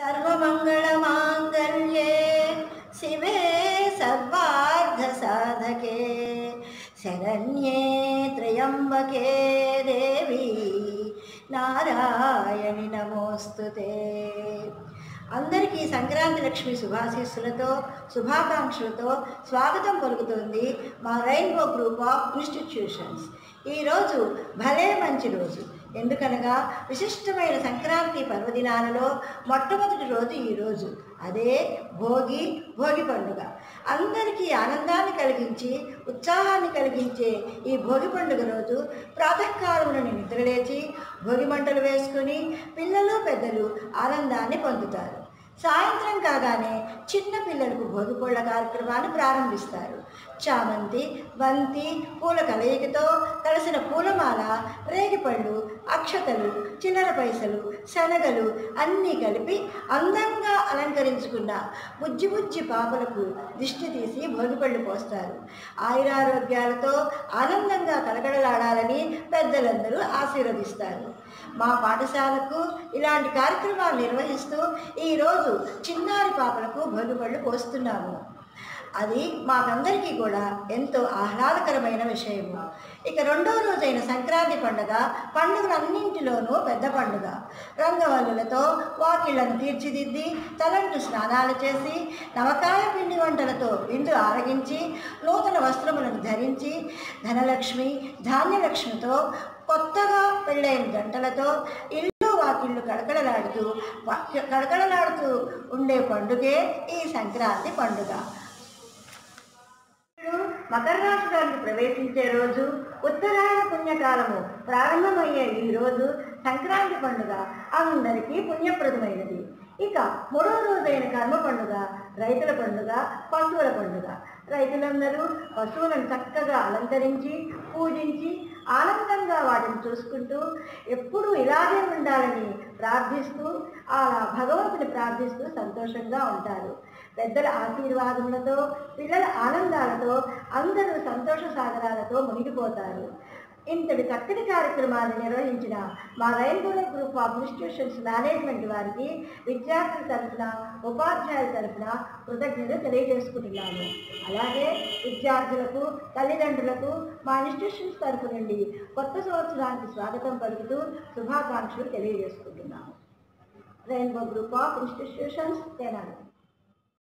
సర్వమంగళమాంగళ్యే శివే సర్వార్థసాధకే శరణ్యే త్రయంబకే దేవి నారాయణి నమోస్తుతే అందరికీ సంక్రాంతి లక్ష్మి శుభాశీస్సులతో శుభాకాంక్షలతో స్వాగతం పలుకుతుంది మా రెయిన్బో గ్రూప్ ఆఫ్ ఇన్స్టిట్యూషన్స్ ఈరోజు భలే మంచి రోజు ఎందుకనగా విశిష్టమైన సంక్రాంతి పర్వదినాలలో మొట్టమొదటి రోజు ఈరోజు అదే భోగి భోగి పండుగ అందరికీ ఆనందాన్ని కలిగించి ఉత్సాహాన్ని కలిగించే ఈ భోగి పండుగ రోజు ప్రాతకాలంలో నిద్రలేచి భోగి మంటలు వేసుకుని పిల్లలు పెద్దలు ఆనందాన్ని పొందుతారు సాయంత్రం కాగానే చిన్న పిల్లలకు భోగి పళ్ళ కార్యక్రమాన్ని ప్రారంభిస్తారు చామంతి బంతి పూల కలయికతో కలిసిన పూలమాల రేగిపళ్ళు అక్షతలు చిల్లర పైసలు శనగలు అన్నీ కలిపి అందంగా అలంకరించుకున్న బుజ్జి బుజ్జి పాపలకు దిష్టి తీసి భోగిపళ్ళు పోస్తారు ఆయురారోగ్యాలతో ఆనందంగా కలకడలాడాలని పెద్దలందరూ ఆశీర్వదిస్తారు మా పాఠశాలకు ఇలాంటి కార్యక్రమాలు నిర్వహిస్తూ ఈరోజు చిన్నారి పాపలకు భోగిపళ్ళు పోస్తున్నాము అది మాకందరికీ కూడా ఎంతో ఆహ్లాదకరమైన విషయము ఇక రెండో రోజైన సంక్రాంతి పండుగ పండుగలన్నింటిలోనూ పెద్ద పండుగ రంగవల్లులతో వాకిళ్లను తీర్చిదిద్ది తలంటు స్నానాలు చేసి నవకాయ పిండి వంటలతో విందు ఆరగించి నూతన వస్త్రములను ధరించి ధనలక్ష్మి ధాన్యలక్ష్మితో కొత్తగా పెళ్ళైన జంటలతో ఇల్లు వాకిళ్ళు కడకడలాడుతూ వా- కడకడలాడుతూ ఉండే పండుగే ఈ సంక్రాంతి పండుగ సూర్యుడు మకర రాశిలోకి ప్రవేశించే రోజు ఉత్తరాయణ పుణ్యకాలము ప్రారంభమయ్యే ఈ రోజు సంక్రాంతి పండుగ అందరికీ పుణ్యప్రదమైనది ఇక మూడో రోజైన కర్మ పండుగ రైతుల పండుగ పశువుల పండుగ రైతులందరూ పశువులను చక్కగా అలంకరించి పూజించి ఆనందంగా వాటిని చూసుకుంటూ ఎప్పుడూ ఇలాగే ఉండాలని ప్రార్థిస్తూ ఆ భగవంతుని ప్రార్థిస్తూ సంతోషంగా ఉంటారు పెద్దల ఆశీర్వాదములతో పిల్లల ఆనందాలతో అందరూ సంతోష సాగరాలతో మునిగిపోతారు ఇంతటి చక్కటి కార్యక్రమాన్ని నిర్వహించిన మా railway group of institutions management వారికి విద్యార్థుల తరఫున ఉపాధ్యాయుల తరఫున కృతజ్ఞతలు తెలియజేసుకుంటున్నాము అలాగే విద్యార్థులకు తల్లిదండ్రులకు మా ఇన్స్టిట్యూషన్స్ తరఫు నుండి కొత్త సంవత్సరానికి స్వాగతం పలుకుతూ శుభాకాంక్షలు తెలియజేసుకుంటున్నాము rainbow group of institutions Telangana